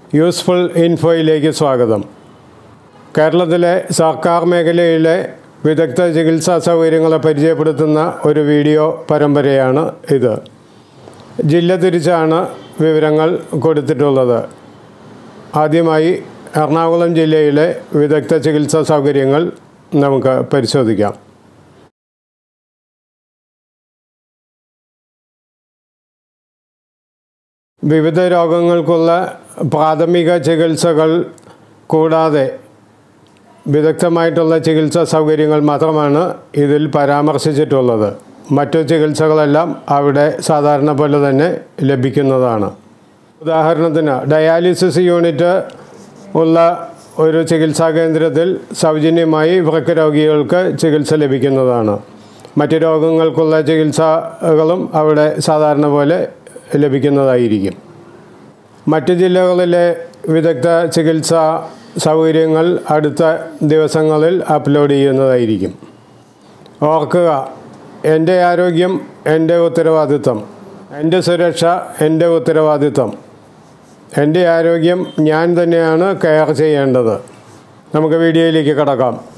useful ഇൻഫോയിലേക്ക് സ്വാഗതം കേരളത്തിലെ സർക്കാർ മേഖലയിലെ വിദഗ്ധ ചികിത്സാ സൗകര്യങ്ങളെ പരിചയപ്പെടുത്തുന്ന ഒരു വീഡിയോ പരമ്പരയാണ് ഇത് ജില്ല തിരിച്ചാണ് വിവരങ്ങൾ കൊടുത്തിട്ടുള്ളത് ആദ്യമായി എറണാകുളം ജില്ലയിലെ വിദഗ്ധ ചികിത്സാ സൗകര്യങ്ങൾ നമുക്ക് പരിശോധിക്കാം വിവിധ രോഗങ്ങൾക്കുള്ള പ്രാഥമിക ചികിത്സകൾ കൂടാതെ വിദഗ്ധമായിട്ടുള്ള ചികിത്സാ സൗകര്യങ്ങൾ മാത്രമാണ് ഇതിൽ പരാമർശിച്ചിട്ടുള്ളത് മറ്റു ചികിത്സകളെല്ലാം അവിടെ സാധാരണ പോലെ തന്നെ ലഭിക്കുന്നതാണ് ഉദാഹരണത്തിന് ഡയാലിസിസ് യൂണിറ്റ് ഉള്ള ഒരു ചികിത്സാ കേന്ദ്രത്തിൽ സൗജന്യമായി വൃക്ക രോഗികൾക്ക് ചികിത്സ ലഭിക്കുന്നതാണ് മറ്റ് രോഗങ്ങൾക്കുള്ള ചികിത്സകളും അവിടെ സാധാരണ പോലെ ലഭിക്കുന്നതായിരിക്കും മറ്റ് ജില്ലകളിലെ വിദഗ്ധ ചികിത്സാ സൗകര്യങ്ങൾ അടുത്ത ദിവസങ്ങളിൽ അപ്ലോഡ് ചെയ്യുന്നതായിരിക്കും ഓർക്കുക എൻ്റെ ആരോഗ്യം എൻ്റെ ഉത്തരവാദിത്വം എൻ്റെ സുരക്ഷ എൻ്റെ ഉത്തരവാദിത്വം എൻ്റെ ആരോഗ്യം ഞാൻ തന്നെയാണ് കെയർ ചെയ്യേണ്ടത് നമുക്ക് വീഡിയോയിലേക്ക് കടക്കാം